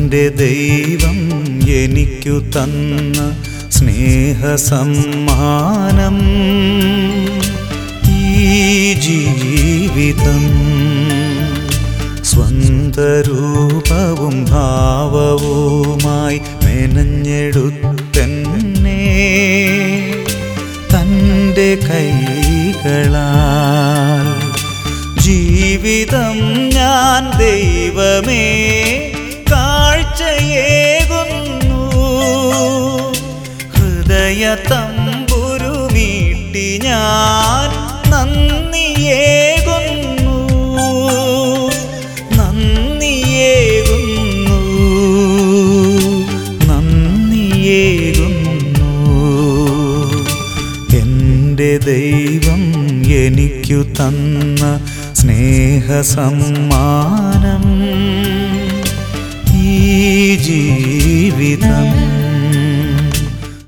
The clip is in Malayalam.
എൻ്റെ ദൈവം എനിക്കു തന്ന സ്നേഹസമ്മാനം ഈ ജീവിതം സ്വന്തരൂപവും ഭാവവുമായി മെനഞ്ഞെടുത്തെന്നെ തൻ്റെ കൈകളാൽ ജീവിതം ഞാൻ ദൈവമേ കാഴ്ചയേകുന്നു ഹൃദയ തമ്പുരുമീട്ടി ഞാൻ നന്ദിയേകുന്നു നന്ദിയേകുന്നു നന്ദിയേകുന്നു എൻ്റെ ദൈവം എനിക്കു തന്ന സ്നേഹസമ്മാനം ഈ ജീവിതം